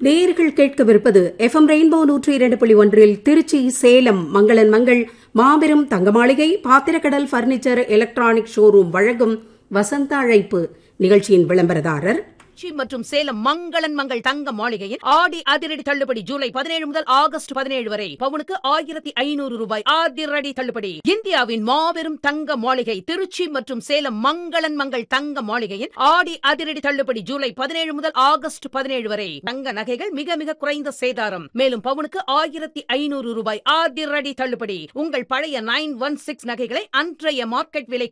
நேயர்கள் கேட்கவிருப்பது FM rainbow நூற்றி இரண்டு புள்ளி ஒன்றில் திருச்சி சேலம் மங்களன் மங்கள் மாபெரும் தங்க மாளிகை பாத்திரக்கடல் பர்னிச்சர் எலக்ட்ரானிக் ஷோரூம் வழங்கும் வசந்த அழைப்பு நிகழ்ச்சியின் விளம்பரதாரர் திருச்சி மற்றும் சேலம் மங்களன் மங்கள் தங்க மாளிகையில் ஆடி அதிரடி தள்ளுபடி ஜூலை பதினேழு முதல் ஆகஸ்ட் பதினேழு வரை பவுனுக்கு ஆயிரத்தி ஐநூறு ரூபாய் அதிரடி தள்ளுபடி இந்தியாவின் மாபெரும் தங்க மாளிகை திருச்சி மற்றும் சேலம் மங்களன் மங்கள் தங்க மாளிகையில் ஆடி அதிரடி தள்ளுபடி ஜூலை பதினேழு முதல் ஆகஸ்ட் பதினேழு வரை தங்க நகைகள் மிக மிக குறைந்த சேதாரம் மேலும் பவுனுக்கு ஆயிரத்தி ஐநூறு ரூபாய் அதிரடி தள்ளுபடி உங்கள் பழைய நைன் ஒன் சிக்ஸ் நகைகளை அன்றைய மார்க்கெட் விலை